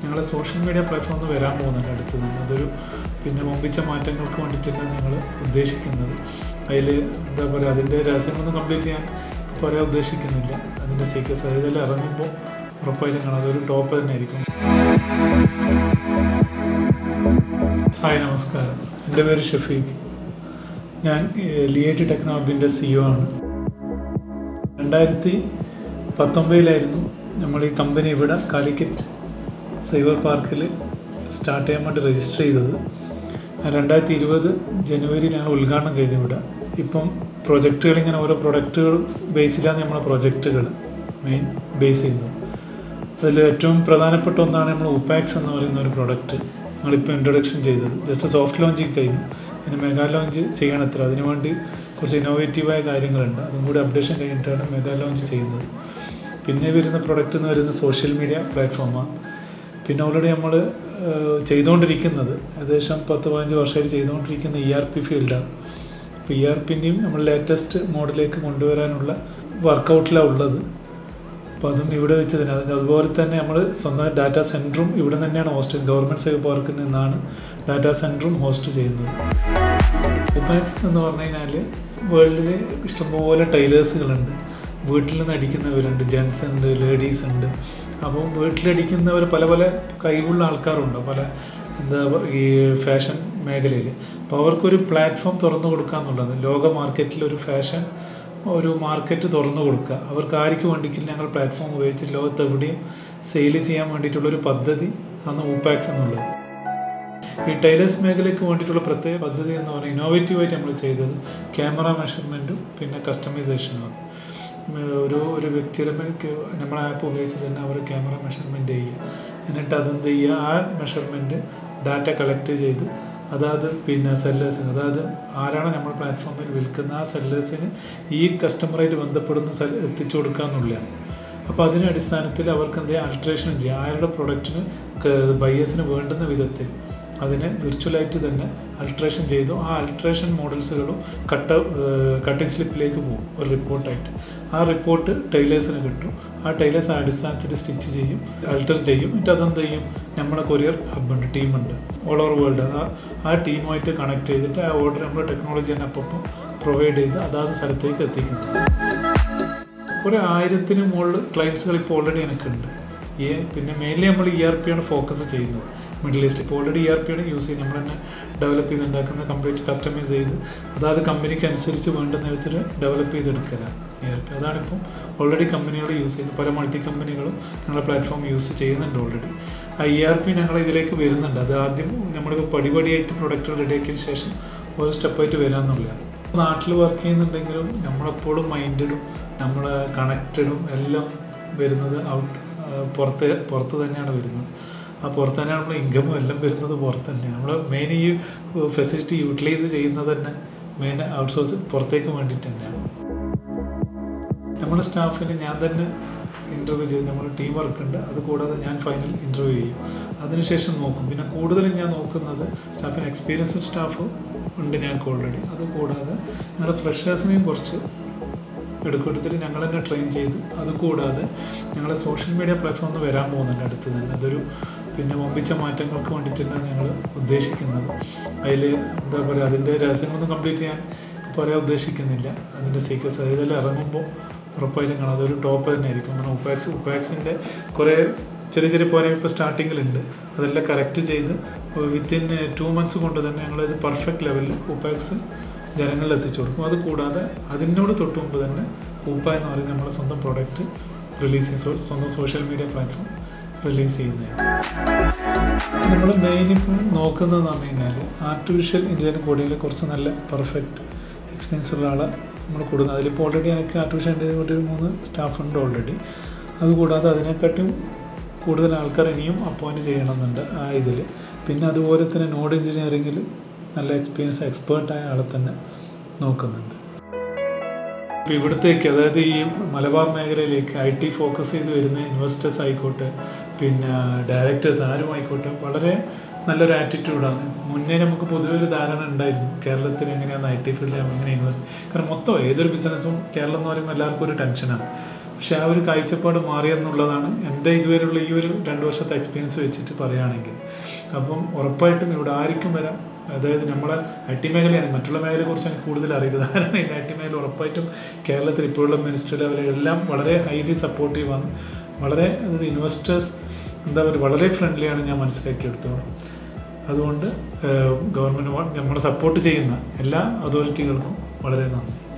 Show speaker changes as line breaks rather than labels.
ഞങ്ങളെ social media platform ഒന്ന് വരാൻ പോകുന്നുണ്ട് അടുത്ത് തന്നെ അതൊരു പിന്നെ മുമ്പിച്ച മാറ്റങ്ങൾക്ക് വേണ്ടിയിട്ടാണ് ഞങ്ങൾ ഉദ്ദേശിക്കുന്നത് അതിൽ എന്താ പറയുക അതിൻ്റെ രഹസ്യമൊന്നും കംപ്ലീറ്റ് ചെയ്യാൻ പറയാൻ ഉദ്ദേശിക്കുന്നില്ല അതിൻ്റെ സീക്രസ് അതായത് ഇറങ്ങുമ്പോൾ ഉറപ്പായിട്ടും കാണാം അതൊരു ടോപ്പ് തന്നെ ആയിരിക്കും ഹായ് നമസ്കാരം എൻ്റെ പേര് ഷഫീഖ് ഞാൻ ലിയേറ്റ് ടെക്നോളജിൻ്റെ സിഇഒ ആണ് രണ്ടായിരത്തി പത്തൊമ്പതിലായിരുന്നു നമ്മൾ ഈ കമ്പനി ഇവിടെ കാലിക്കറ്റ് സൈബർ പാർക്കിൽ സ്റ്റാർട്ട് ചെയ്യാൻ വേണ്ടി രജിസ്റ്റർ ചെയ്തത് രണ്ടായിരത്തി ഇരുപത് ജനുവരി ഞങ്ങൾ ഉദ്ഘാടനം കഴിഞ്ഞു ഇവിടെ ഇപ്പം പ്രൊജക്റ്റുകൾ ഇങ്ങനെ ഓരോ പ്രൊഡക്റ്റുകൾ ബേസിലാണ് നമ്മളെ പ്രൊജക്റ്റുകൾ മെയിൻ ബേസ് ചെയ്യുന്നത് അതിൽ ഏറ്റവും പ്രധാനപ്പെട്ട ഒന്നാണ് നമ്മൾ ഉപാക്സ് എന്ന് പറയുന്ന ഒരു പ്രൊഡക്റ്റ് ഞങ്ങളിപ്പോൾ ഇൻട്രൊഡക്ഷൻ ചെയ്തത് ജസ്റ്റ് സോഫ്റ്റ് ലോഞ്ചിങ് കഴിഞ്ഞു പിന്നെ മെഗാ ലോഞ്ച് ചെയ്യണത്ര അതിനുവേണ്ടി കുറച്ച് ഇന്നോവേറ്റീവായ കാര്യങ്ങളുണ്ട് അതും കൂടി അപ്ഡേഷൻ കഴിഞ്ഞിട്ടാണ് മെഗാ ലോഞ്ച് ചെയ്യുന്നത് പിന്നെ വരുന്ന പ്രൊഡക്റ്റ് എന്ന് പറയുന്നത് സോഷ്യൽ മീഡിയ പ്ലാറ്റ്ഫോമാണ് പിന്നെ ഓൾറെഡി നമ്മൾ ചെയ്തുകൊണ്ടിരിക്കുന്നത് ഏകദേശം പത്ത് പതിനഞ്ച് വർഷമായിട്ട് ചെയ്തുകൊണ്ടിരിക്കുന്ന ഇ ആർ പി ഫീൽഡാണ് അപ്പോൾ ഇ ആർ പിന്നെയും നമ്മൾ ലേറ്റസ്റ്റ് മോഡിലേക്ക് കൊണ്ടുവരാനുള്ള വർക്കൗട്ടിലാണ് ഉള്ളത് അപ്പോൾ അതും ഇവിടെ വെച്ച് തന്നെ അതിന് അതുപോലെ തന്നെ നമ്മൾ സ്വന്തം ഡാറ്റാ സെൻറ്ററും ഇവിടെ തന്നെയാണ് ഹോസ്റ്റ് ഗവൺമെൻറ് സൈബർ പാർക്കിൽ നിന്നാണ് ഡാറ്റാ സെൻറ്ററും ഹോസ്റ്റ് ചെയ്യുന്നത് ഉപാക്സ് എന്ന് പറഞ്ഞു കഴിഞ്ഞാൽ വേൾഡിൽ ഇഷ്ടംപോലെ ടൈലേഴ്സുകളുണ്ട് വീട്ടിൽ നിന്ന് അടിക്കുന്നവരുണ്ട് ജെൻസ് ഉണ്ട് ലേഡീസ് ഉണ്ട് അപ്പോൾ വീട്ടിലടിക്കുന്നവർ പല പല കഴിവുള്ള ആൾക്കാരുണ്ട് പല എന്താ ഈ ഫാഷൻ മേഖലയിൽ അപ്പോൾ അവർക്കൊരു പ്ലാറ്റ്ഫോം തുറന്നു കൊടുക്കുക എന്നുള്ളത് ലോക മാർക്കറ്റിൽ ഒരു ഫാഷൻ ഒരു മാർക്കറ്റ് തുറന്നു കൊടുക്കുക അവർക്ക് ആർക്ക് വേണ്ടിക്കും ഞങ്ങൾ പ്ലാറ്റ്ഫോം ഉപയോഗിച്ച് ലോകത്ത് എവിടെയും സെയിൽ ചെയ്യാൻ വേണ്ടിയിട്ടുള്ളൊരു പദ്ധതി ആണ് ഊപാക്സ് എന്നുള്ളത് ഈ ടൈലേഴ്സ് മേഖലയ്ക്ക് വേണ്ടിയിട്ടുള്ള പ്രത്യേക പദ്ധതി എന്ന് പറഞ്ഞാൽ ഇന്നോവേറ്റീവായിട്ട് നമ്മൾ ചെയ്തത് ക്യാമറ മെഷർമെൻറ്റും പിന്നെ കസ്റ്റമൈസേഷനുമാണ് ഒരു ഒരു വ്യക്തിയുടെ നമ്മളെ ആപ്പ് ഉപയോഗിച്ച് തന്നെ അവർ ക്യാമറ മെഷർമെൻറ്റ് ചെയ്യുക എന്നിട്ട് അതെന്ത് ചെയ്യുക ആ മെഷർമെൻറ്റ് ഡാറ്റ കളക്ട് ചെയ്ത് അതായത് പിന്നെ സെല്ലേഴ്സിന് അതായത് ആരാണ് നമ്മൾ പ്ലാറ്റ്ഫോമിൽ വിൽക്കുന്ന ആ സെല്ലേഴ്സിന് ഈ കസ്റ്റമറായിട്ട് ബന്ധപ്പെടുന്ന എത്തിച്ചു കൊടുക്കുക എന്നുള്ളതാണ് അപ്പോൾ അതിൻ്റെ അടിസ്ഥാനത്തിൽ അവർക്ക് എന്ത് ചെയ്യാം അൾട്രേഷൻ ചെയ്യാം അയാളുടെ പ്രൊഡക്റ്റിന് ബയ്യേഴ്സിന് വേണ്ടുന്ന വിധത്തിൽ അതിനെ വിർച്വലായിട്ട് തന്നെ അൾട്രേഷൻ ചെയ്തു ആ അൾട്രേഷൻ മോഡൽസുകളും കട്ട കട്ടിങ് സ്ലിപ്പിലേക്ക് പോകും ഒരു റിപ്പോർട്ടായിട്ട് ആ റിപ്പോർട്ട് ടൈലേഴ്സിന് കിട്ടും ആ ടൈലേഴ്സ് ആ അടിസ്ഥാനത്തിൽ സ്റ്റിച്ച് ചെയ്യും അൾട്ടർ ചെയ്യും എന്നിട്ട് അതെന്ത് ചെയ്യും നമ്മുടെ കൊറിയർ ഹബ്ബുണ്ട് ടീമുണ്ട് ഓൾ ഓവർ വേൾഡ് ആ ആ ടീമുമായിട്ട് കണക്ട് ചെയ്തിട്ട് ആ ഓർഡർ നമ്മുടെ ടെക്നോളജി തന്നെ അപ്പം പ്രൊവൈഡ് ചെയ്ത് അതാത് സ്ഥലത്തേക്ക് എത്തിക്കുന്നു ഒരു ആയിരത്തിന് മുകളിൽ ക്ലയൻസുകൾ ഇപ്പോൾ ഓൾറെഡി എനിക്കുണ്ട് ഈ പിന്നെ മെയിൻലി നമ്മൾ ഇ ആർ പി ആണ് ഫോക്കസ് ചെയ്യുന്നത് മിഡിൽ ഈസ്റ്റിൽ ഇപ്പോൾ ഓൾറെഡി ഇ ആർ പി ആണ് യൂസ് ചെയ്യുന്നത് നമ്മൾ തന്നെ ഡെവലപ്പ് ചെയ്തുണ്ടാക്കുന്ന കംപ്ലീറ്റ് കസ്റ്റമൈസ് ചെയ്ത് അതാത് കമ്പനിക്ക് അനുസരിച്ച് വേണ്ടുന്ന വിധത്തിൽ ഡെവലപ്പ് ചെയ്തെടുക്കലാണ് ഇ ആർ പി അതാണിപ്പം ഓൾറെഡി കമ്പനികൾ യൂസ് ചെയ്യുന്നത് പല മൾട്ടി കമ്പനികളും ഞങ്ങളുടെ പ്ലാറ്റ്ഫോം യൂസ് ചെയ്യുന്നുണ്ട് ഓൾറെഡി ആ ഇ ആർ പി ഞങ്ങൾ ഇതിലേക്ക് വരുന്നുണ്ട് അത് ആദ്യം നമ്മളിപ്പോൾ പടിപടിയായിട്ട് പ്രൊഡക്റ്റ് റെഡിയാക്കിയതിന് ശേഷം ഒരു സ്റ്റെപ്പായിട്ട് വരാമെന്നുള്ളതാണ് നാട്ടിൽ വർക്ക് ചെയ്യുന്നുണ്ടെങ്കിലും നമ്മളെപ്പോഴും മൈൻഡഡും നമ്മൾ കണക്റ്റഡും എല്ലാം വരുന്നത് ഔട്ട് പുറത്ത് പുറത്ത് തന്നെയാണ് വരുന്നത് ആ പുറത്ത് തന്നെയാണ് നമ്മൾ ഇൻകമും എല്ലാം വരുന്നത് പുറത്ത് തന്നെയാണ് നമ്മൾ മെയിൻ ഈ ഫെസിലിറ്റി യൂട്ടിലൈസ് ചെയ്യുന്നത് തന്നെ മെയിൻ ഔട്ട്സോഴ്സ് പുറത്തേക്ക് വേണ്ടിയിട്ട് തന്നെയാണ് നമ്മുടെ സ്റ്റാഫിന് ഞാൻ തന്നെ ഇൻ്റർവ്യൂ ചെയ്ത് നമ്മൾ ടീം വർക്ക് ഉണ്ട് അത് കൂടാതെ ഞാൻ ഫൈനൽ ഇൻ്റർവ്യൂ ചെയ്യും അതിനുശേഷം നോക്കും പിന്നെ കൂടുതലും ഞാൻ നോക്കുന്നത് സ്റ്റാഫിന് എക്സ്പീരിയൻസ്ഡ് സ്റ്റാഫ് ഉണ്ട് ഞങ്ങൾക്ക് ഓൾറെഡി അത് കൂടാതെ ഞങ്ങളുടെ ഫ്രഷേഴ്സിനെയും കുറച്ച് എടുക്കെടുത്തിട്ട് ഞങ്ങൾ തന്നെ ട്രെയിൻ ചെയ്ത് അതുകൂടാതെ ഞങ്ങളെ സോഷ്യൽ മീഡിയ പ്ലാറ്റ്ഫോം ഒന്ന് വരാൻ പോകുന്നുണ്ട് അടുത്ത് തന്നെ അതൊരു പിന്നെ വമ്പിച്ച മാറ്റങ്ങൾക്ക് വേണ്ടിയിട്ടാണ് ഞങ്ങൾ ഉദ്ദേശിക്കുന്നത് അതിൽ എന്താ പറയുക അതിൻ്റെ രഹസ്യമൊന്നും കംപ്ലീറ്റ് ചെയ്യാൻ പറയാൻ ഉദ്ദേശിക്കുന്നില്ല അതിൻ്റെ സീക്രസ് അതായത് ഇറങ്ങുമ്പോൾ ഉറപ്പായിട്ടും കാണാം അതൊരു ടോപ്പ് തന്നെ ആയിരിക്കും കാരണം ഉപ്പാക്സ് ഉപ്പാക്സിൻ്റെ കുറേ ചെറിയ ചെറിയ പോരായ്മ ഇപ്പോൾ സ്റ്റാർട്ടിങ്ങിലുണ്ട് അതെല്ലാം കറക്റ്റ് ചെയ്ത് വിത്തിൻ ടു മന്ത്സ് കൊണ്ട് തന്നെ ഞങ്ങളത് പെർഫെക്റ്റ് ലെവലിൽ ഉപ്പാക്സ് ജനങ്ങളിൽ എത്തിച്ചു കൊടുക്കും അത് കൂടാതെ അതിനോട് തൊട്ട് മുമ്പ് തന്നെ ഊപ്പ എന്ന് പറയുന്ന നമ്മുടെ സ്വന്തം പ്രോഡക്റ്റ് റിലീസ് ചെയ്യും സ്വന്തം സോഷ്യൽ മീഡിയ പ്ലാറ്റ്ഫോം റിലീസ് ചെയ്യുന്നതാണ് നമ്മൾ മെയിൻ ഇപ്പം നോക്കുന്നതെന്ന് പറഞ്ഞു കഴിഞ്ഞാൽ ആർട്ടിഫിഷ്യൽ ഇൻ്റലിജൻസ് കോഡിങ്ങിൽ കുറച്ച് നല്ല പെർഫെക്റ്റ് എക്സ്പീരിയൻസ് ഉള്ള ആളെ നമ്മൾ കൂടുന്നത് അതിലിപ്പോൾ ഓൾറെഡി എനിക്ക് ആർട്ടിഫിഷ്യൽ ഇൻ്റലിജൻസ് കോഡിൽ മൂന്ന് സ്റ്റാഫ് ഉണ്ട് ഓൾറെഡി അതുകൂടാതെ അതിനെക്കാട്ടും കൂടുതൽ ആൾക്കാർ ഇനിയും അപ്പോയിൻറ്റ് ചെയ്യണമെന്നുണ്ട് ആ ഇതിൽ പിന്നെ അതുപോലെ തന്നെ നോഡ് എഞ്ചിനീയറിങ്ങിൽ നല്ല എക്സ്പീരിയൻസ് എക്സ്പേർട്ടായ ആളെ തന്നെ നോക്കുന്നുണ്ട് ഇപ്പോൾ ഇവിടത്തേക്ക് അതായത് ഈ മലബാർ മേഖലയിലേക്ക് ഐ ടി ഫോക്കസ് ചെയ്ത് വരുന്ന ഇൻവെസ്റ്റേഴ്സ് ആയിക്കോട്ടെ പിന്നെ ഡയറക്ടേഴ്സ് ആരും ആയിക്കോട്ടെ വളരെ നല്ലൊരു ആറ്റിറ്റ്യൂഡാണ് മുന്നേ നമുക്ക് പൊതുവെ ഒരു ധാരണ ഉണ്ടായിരുന്നു കേരളത്തിൽ എങ്ങനെയാണ് ഐ ടി ഫീൽഡിൽ എങ്ങനെ ഇൻവെസ്റ്റ് കാരണം മൊത്തം ഏതൊരു ബിസിനസ്സും കേരളം എന്ന് പറയുമ്പോൾ എല്ലാവർക്കും ഒരു ടെൻഷനാണ് പക്ഷെ ആ ഒരു കാഴ്ചപ്പാട് മാറിയെന്നുള്ളതാണ് എൻ്റെ ഇതുവരെയുള്ള ഈ ഒരു രണ്ട് വർഷത്തെ എക്സ്പീരിയൻസ് വെച്ചിട്ട് പറയുകയാണെങ്കിൽ അപ്പം ഉറപ്പായിട്ടും ഇവിടെ ആർക്കും വരാം അതായത് നമ്മളെ ഐ ടി മേഖലയാണ് മറ്റുള്ള മേഖലയെക്കുറിച്ച് എനിക്ക് കൂടുതൽ അറിയുന്നത് കാരണം ഈ ഐ ടി മേഖല ഉറപ്പായിട്ടും കേരളത്തിൽ ഇപ്പോഴുള്ള മിനിസ്റ്റർ ലെവലെല്ലാം വളരെ ഹൈലി സപ്പോർട്ടീവാണ് വളരെ അതായത് ഇൻവെസ്റ്റേഴ്സ് എന്താ പറയുക വളരെ ഫ്രണ്ട്ലിയാണ് ഞാൻ മനസ്സിലാക്കിയെടുത്തോളം അതുകൊണ്ട് ഗവൺമെൻറ് നമ്മളെ സപ്പോർട്ട് ചെയ്യുന്ന എല്ലാ അതോറിറ്റികൾക്കും വളരെ നന്ദി